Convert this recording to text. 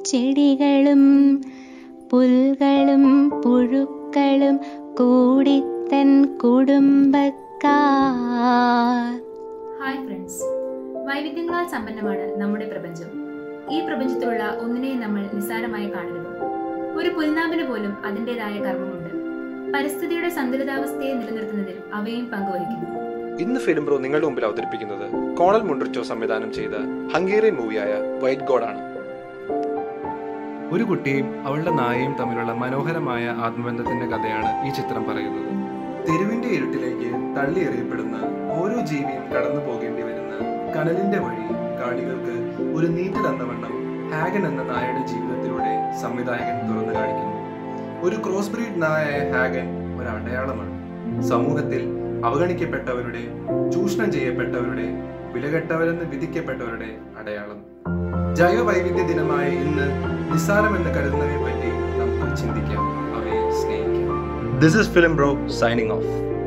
ചെടികളും പുൽകളും പുഴുക്കളും കൂടിത്തൻ കുടുംബക്കാർ hi friends വൈവിധ്യങ്ങളാൽ സമ്പന്നമാണ് നമ്മുടെ പ്രപഞ്ചം ഈ പ്രപഞ്ചത്തിലുള്ള ഒന്നിനെയും നമ്മൾ നിസ്സാരമായി കാണരുത് ഒരു പുൽനാമ്പിന് പോലും അതിൻ്റെതായ കർമ്മമുണ്ട് പരിസ്ഥിതിയുടെ സന്തുലിതാവസ്ഥയെ നിലനിർത്തുന്നതിൽ അവയും പങ്കുവഹിക്കുന്നു ഇന്ന് ഫിലിം ബ്രോ നിങ്ങളുടെ മുമ്പിൽ അവതരിപ്പിക്കുന്നത് കോണൽ മുണ്ടർച്ചോ സംവിധാനം ചെയ്ത ഹംഗേറിയൻ മൂവിയായ വൈറ്റ് ഗോഡ് ആണ് ഒരു കുട്ടിയും അവളുടെ നായയും തമ്മിലുള്ള മനോഹരമായ ആത്മബന്ധത്തിന്റെ കഥയാണ് ഈ ചിത്രം പറയുന്നത് തെരുവിന്റെ ഇരുട്ടിലേക്ക് തള്ളി എറിയപ്പെടുന്ന ഓരോ ജീവിയും കടന്നു പോകേണ്ടി വരുന്ന കനലിന്റെ വഴി കാണികൾക്ക് ഒരു നീറ്റ് തന്നവണ്ണം ഹാഗൻ എന്ന നായയുടെ ജീവിതത്തിലൂടെ സംവിധായകൻ തുറന്നു കാണിക്കുന്നു ഒരു ക്രോസ് ബ്രീഡ് നായായ ഹാഗൻ ഒരു അടയാളമാണ് സമൂഹത്തിൽ അവഗണിക്കപ്പെട്ടവരുടെ ചൂഷണം ചെയ്യപ്പെട്ടവരുടെ വിലകെട്ടവരെന്ന് വിധിക്കപ്പെട്ടവരുടെ അടയാളം ജൈവ വൈവിധ്യ ദിനമായ ഇന്ന് നിസ്സാരമെന്ന് കരുതുന്നവയെ പറ്റി നമുക്ക് ചിന്തിക്കാം അവയെ സ്നേഹിക്കാം this is film bro signing of